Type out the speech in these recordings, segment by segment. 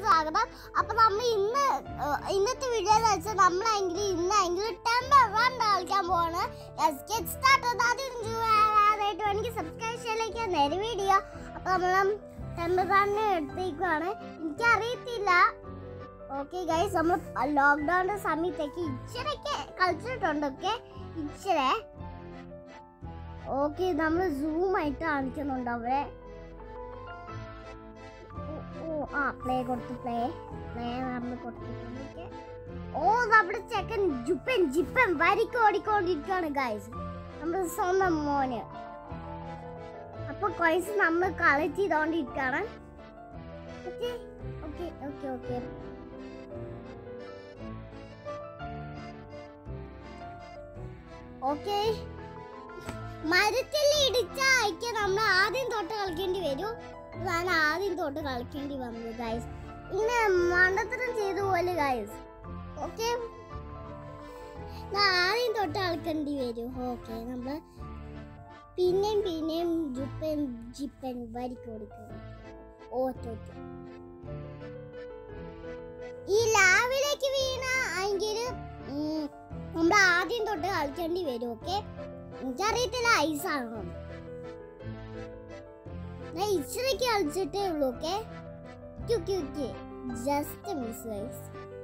സ്വാഗതം അപ്പൊ നമ്മൾ ഇന്ന് ഏഹ്, ഇന്നത്തെ വീഡിയോ എന്ന് വെച്ചാൽ നമ്മളെങ്കിൽ ഇന്നെങ്കിൽ ടെമ്പർ റൺ കളിക്കാൻ പോവാണ് ആദ്യമായിട്ട് എനിക്ക് സബ്സ്ക്രൈബ് ചെയ്യലേക്ക് നേരെ വീഡിയോ അപ്പൊ നമ്മൾ ടെമ്പർ റണ്ണ് എടുത്തേക്കുവാണ് എനിക്കറിയത്തില്ല ഓക്കെ ഗൈസ് നമ്മൾ ലോക്ക്ഡൗണിന്റെ സമയത്തേക്ക് ഇച്ചിരൊക്കെ കളിച്ചിട്ടുണ്ട് ഓക്കെ ഇച്ചിരെ ഓക്കെ നമ്മൾ സൂം ആയിട്ട് കാണിക്കുന്നുണ്ട് അവരെ ഓ, ഓ ആ പ്ലേ കൊടുത്തു പ്ലേ പ്ലേ നമ്മൾ കൊടുത്തിട്ടുണ്ട് okay. ഓ നമ്മുടെ ചെക്കൻ ജുപ്പൻ ജിപ്പൻ വരിക്ക് ഓടിക്കൊണ്ടിരിക്കുകയാണ് ഗൈസ് നമ്മുടെ സ്വന്തം മോന് അപ്പൊ കോയ്സ് നമ്മൾ കളക്ട് ചെയ്തോണ്ടിരിക്കുകയാണ് okay okay okay okay okay മരത്തിൽ ഇടിച്ച അയക്ക നമ്മൾ ആദ്യം തൊട്ട് കളിക്കേണ്ടി വരും അതാണ് ആദ്യം തൊട്ട് കളിക്കേണ്ടി വന്നത് ഗൈസ് ഇങ്ങനെ മണ്ടത്തരം ചെയ്ത പോലെ ഗൈസ് ഓക്കെ ആദ്യം തൊട്ട് കളിക്കേണ്ടി വരും ഓക്കെ നമ്മൾ പിന്നെയും പിന്നെയും ജുപ്പൻ ജിപ്പൻ വരിക്ക് കൊടുക്കണം ഓ തോറ്റു ഈ ലാവിലേക്ക് വീണ എങ്കിൽ നമ്മൾ ആദ്യം തൊട്ട് കളിക്കേണ്ടി വരും ഓക്കെ എനിക്കറിയത്തില്ല ഐസാണോ ഞാൻ ഇച്ചിരിക്ക് കളിച്ചിട്ടേ ഉള്ളൂ ഓക്കെ ജസ്റ്റ് മിസ് ഗൈസ്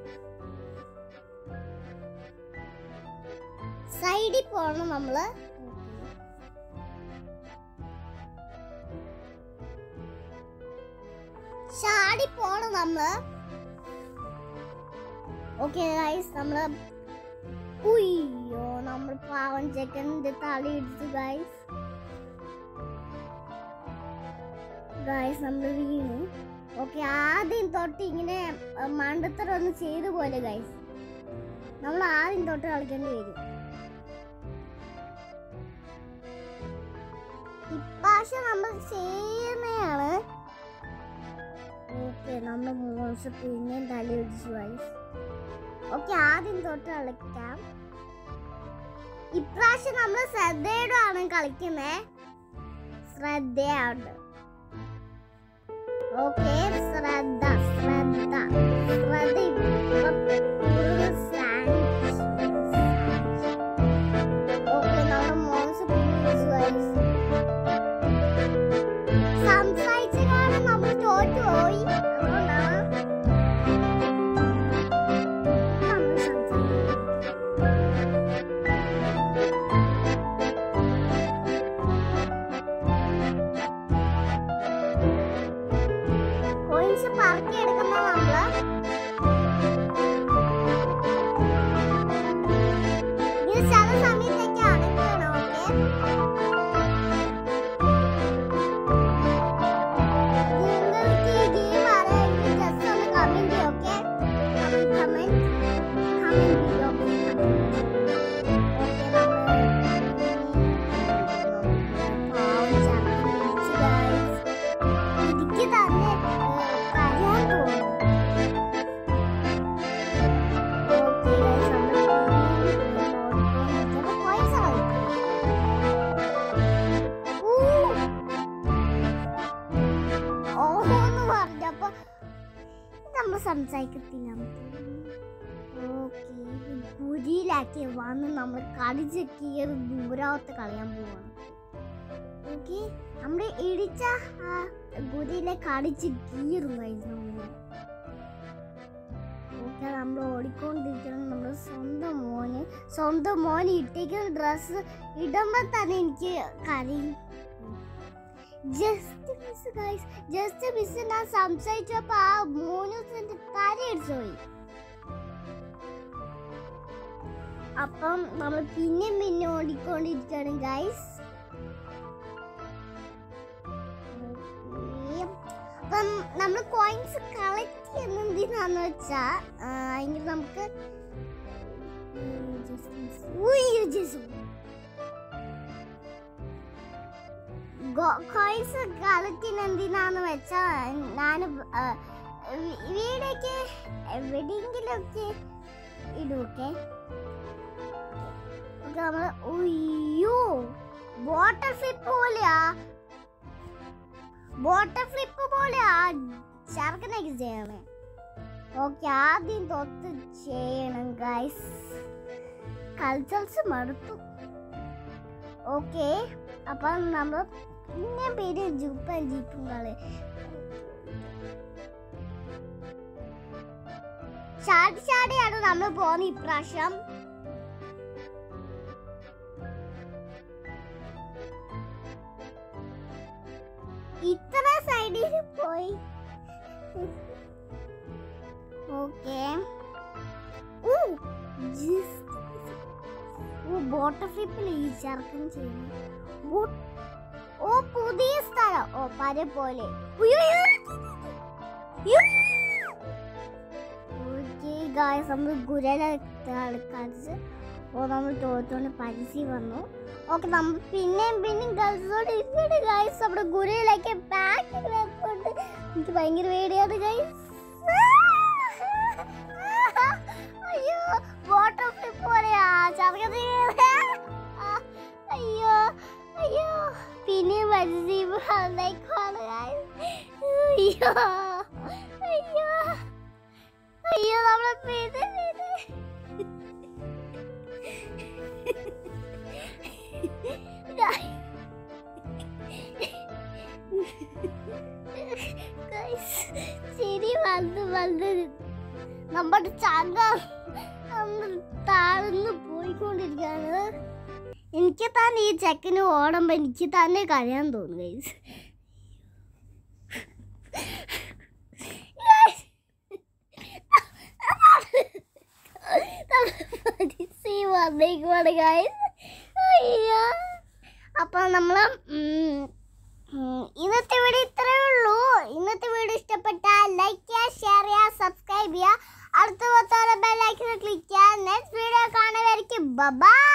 സൈഡിൽ പോണം നമ്മള് ചാടി പോണം നമ്മള് ഓക്കെ ഗൈസ് നമ്മള് ഉയ്യോ നമ്മൾ പാവൻ ചെക്കൻ്റെ തല ഇടിച്ചു ഗൈസ് ഗൈസ് നമ്മൾ വീണു ഓക്കെ ആദ്യം തൊട്ട് ഇങ്ങനെ അഹ്, മണ്ടത്തരം ഒന്ന് ചെയ്തു പോലെ ഗൈസ് നമ്മൾ ആദ്യം തൊട്ട് കളിക്കേണ്ടി വരും ഇപ്രാവശ്യം നമ്മൾ ചെയ്യുന്നതാണ് ഓക്കെ നമ്മൾ മോശം പിന്നെയും തല ഇടിച്ചു ഗൈസ് ഓക്കെ ആദ്യം തൊട്ട് കളിക്കാം ഇപ്രാവശ്യം നമ്മൾ ശ്രദ്ധയോടെ ആണ് കളിക്കുന്നത് ശ്രദ്ധയാണ് ഓക്കെ ശ്രദ്ധ ശ്രദ്ധ ശ്രദ്ധ ഇപ്പം കൂടുതൽ സാൻഡ്. ഓക്കെ നമ്മുടെ മോൻസ് പിടിച്ചു guys. സംസാരിച്ച കാരണം നമ്മൾ തോറ്റുപോയി അതുകൊണ്ടാണ് നമ്മൾ സംസാരിക്കുന്നത് കോയിൻസ് പറക്കി എടുക്കുന്ന നമ്മള് ഇത് ചില സമയത്തേക്ക് അടയ്ക്കണം ഓക്കെ നിങ്ങൾക്ക് ഈ ഗെയിം അറിയാമെങ്കിൽ ജസ്റ്റ് ഒന്ന് comment okay comment comment comment okay എനിക്ക് തന്നെ ഏഹ്, കരയാൻ തോന്നുന്നു ഓക്കെ ഗൈസ് നമ്മൾ കോയിൻസ് കളിക്കും ഓഹോന്ന് പറഞ്ഞപ്പോ നമ്മൾ സംസാരിക്കത്തില്ല ഓക്കെ ഗുരിയിലാക്കി വന്ന് നമ്മൾ കളിച്ച് കീറി ദൂരാവത്ത് കളയാൻ പോവാണ് ഓക്കെ നമ്മുടെ ഇടിച്ച ആ ഗുരിയിലെ കടിച്ച് കീറും കഴിച്ചു നമ്മൾ ഓക്കെ നമ്മൾ ഓടിക്കൊണ്ടിരിക്കണം നമ്മുടെ സ്വന്തം മോന് സ്വന്തം മോൻ ഇട്ടേക്കുന്ന ഡ്രസ്സ് ഇടുമ്പോൾ തന്നെ എനിക്ക് കരയും just miss guys just miss ഞാൻ സംസാരിച്ചപ്പോ ആ മൂന്ന് തലയടിച്ചു പോയി അപ്പം നമ്മൾ പിന്നെ പിന്നെ ഓടിക്കൊണ്ടിരിക്കുകയാണ് ഗൈസ് അപ്പം നമ്മൾ കോയിൻസ് കളക്ട് ചെയ്യുന്നത് എന്തിനാന്ന് വെച്ചാ ആ, എങ്കിൽ നമുക്ക് ഉം, just miss. ഉയ്യോ, ജെസു. കോയിൻസ് കളക്ട് ചെയ്യുന്നത് എന്തിനാന്ന് വെച്ചാ ഞാൻ വീടൊക്കെ എവിടെയെങ്കിലുമൊക്കെ ഇടൂക്കെ നമ്മള് ഉയ്യോ വാട്ടർ ഫ്ലിപ്പ് പോലെയാ വാട്ടർ ഫ്ലിപ്പ് പോലെയാ ചെറുക്കനൊക്കെ ചെയ്യണേ ഓക്കെ ആദ്യം തൊട്ട് ചെയ്യണം ഗൈസ് കൾച്ചർസ് മടുത്തു ഓക്കെ അപ്പം നമ്മൾ പിന്നെ പേര് ജൂപ്പൻ ജീപ്പും കളി ചാടി ചാടിയാണ് നമ്മൾ പോകുന്നത് ഇപ്രാവശ്യം ഇത്ര സൈഡിൽ പോയി ഓക്കെ ഓ ബോട്ട് ഫ്ലിപ്പിൽ ഈ ചെറുക്കൻ ചെയ്യുന്നു ബോട്ട് ഓ പുതിയ സ്ഥലം ഓ പര പോലെ ഓക്കെ ഗായ്സ് നമ്മൾ ഗുരല കളിച്ച് ഓ നമ്മൾ തോറ്റോണ്ട് പരിസി വന്നു ഓക്കെ നമ്മൾ പിന്നെയും പിന്നെയും ഗൾസോട് ഇരിക്കട്ടെ ഗായ്സ് നമ്മുടെ ഗുരയിലേക്ക് ബാക്കിൽ വെക്കൊണ്ട് എനിക്ക് ഭയങ്കര പേടിയാണ് ഗായ്സ് അയ്യോ വാട്ടർ ഫ്ലിപ്പ് പോലെയാ ചെറുക്കത് അയ്യോ അയ്യോ പിന്നെ മനസ്സിലേക്കാണ് അയ്യോ അയ്യോ അയ്യോ നമ്മളെ പേര് ശരി വന്ന് വന്ന് നമ്മുടെ ചങ്ക താഴ്ന്നു പോയിക്കൊണ്ടിരിക്കുകയാണ് എനിക്ക് തന്നെ ഈ ചെക്കന് ഓടുമ്പോ എനിക്ക് തന്നെ കരയാൻ തോന്നുന്നു ഗൈസ് വന്നേക്കുവാണ് ഗൈസ് അയ്യോ അപ്പൊ നമ്മള് ഉം, ഉം, ഇന്നത്തെ വീഡിയോ ഇത്രയേ ഉള്ളൂ ഇന്നത്തെ വീഡിയോ ഇഷ്ടപ്പെട്ടാൽ ലൈക്ക് ചെയ്യുക ഷെയർ ചെയ്യുക സബ്സ്ക്രൈബ് ചെയ്യുക അടുത്ത പത്തോളം ബെല്ലൈക്കൺ ക്ലിക്ക് ചെയ്യുക നെക്സ്റ്റ് വീഡിയോ കാണുന്നവർക്ക് ബൈ